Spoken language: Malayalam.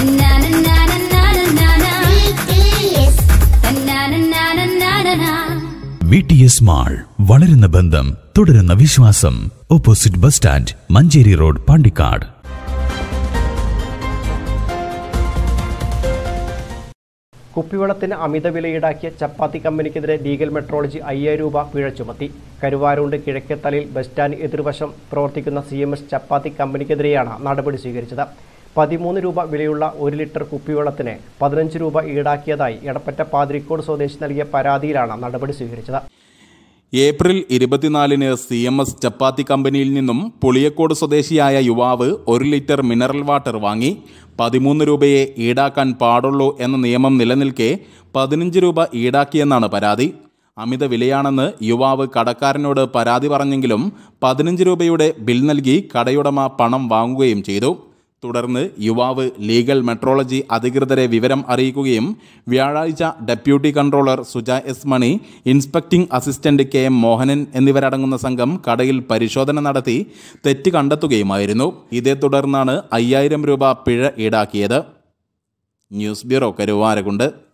വി ടി എസ് മാൾ വളരുന്ന ബന്ധം തുടരുന്ന വിശ്വാസം opposite bus stand Manjeri road Pandikkad കുപ്പിവെള്ളത്തിന് അമിത വില ഈടാക്കിയ ചപ്പാത്തി കമ്പനിക്കെതിരെ ലീഗൽ മെട്രോളജി അയ്യായിരം രൂപ പിഴ ചുമത്തി കരുവാരുണ്ട് കിഴക്കേത്തലയിൽ ബസ് സ്റ്റാൻഡ് എതിർവശം പ്രവർത്തിക്കുന്ന സി എം എസ് ചപ്പാത്തി കമ്പനിക്കെതിരെയാണ് നടപടി സ്വീകരിച്ചത് പതിമൂന്ന് രൂപ വിലയുള്ള ഒരു ലിറ്റർ കുപ്പിവെള്ളത്തിന് പതിനഞ്ച് രൂപ ഈടാക്കിയതായി എടപ്പറ്റ പാതിരിക്കോട് സ്വദേശി നൽകിയ പരാതിയിലാണ് നടപടി സ്വീകരിച്ചത് ഏപ്രിൽ ഇരുപത്തിനാലിന് സി എം എസ് ചപ്പാത്തി കമ്പനിയിൽ നിന്നും പുളിയക്കോട് സ്വദേശിയായ യുവാവ് ഒരു ലിറ്റർ മിനറൽ വാട്ടർ വാങ്ങി പതിമൂന്ന് രൂപയെ ഈടാക്കാൻ പാടുള്ളൂ എന്ന നിയമം നിലനിൽക്കെ പതിനഞ്ച് രൂപ ഈടാക്കിയെന്നാണ് പരാതി അമിത വിലയാണെന്ന് യുവാവ് കടക്കാരനോട് പരാതി പറഞ്ഞെങ്കിലും പതിനഞ്ച് രൂപയുടെ ബിൽ നൽകി കടയുടമ പണം വാങ്ങുകയും ചെയ്തു തുടർന്ന് യുവാവ് ലീഗൽ മെട്രോളജി അധികൃതരെ വിവരം അറിയിക്കുകയും വ്യാഴാഴ്ച deputy controller Suja S Mani inspecting assistant K M Mohanan എന്നിവരടങ്ങുന്ന സംഘം കടയിൽ പരിശോധന നടത്തി തെറ്റ് കണ്ടെത്തുകയുമായിരുന്നു ഇതേ തുടർന്നാണ് അയ്യായിരം രൂപ പിഴ ഈടാക്കിയത് ന്യൂസ് ബ്യൂറോ കരുവാരകുണ്ട്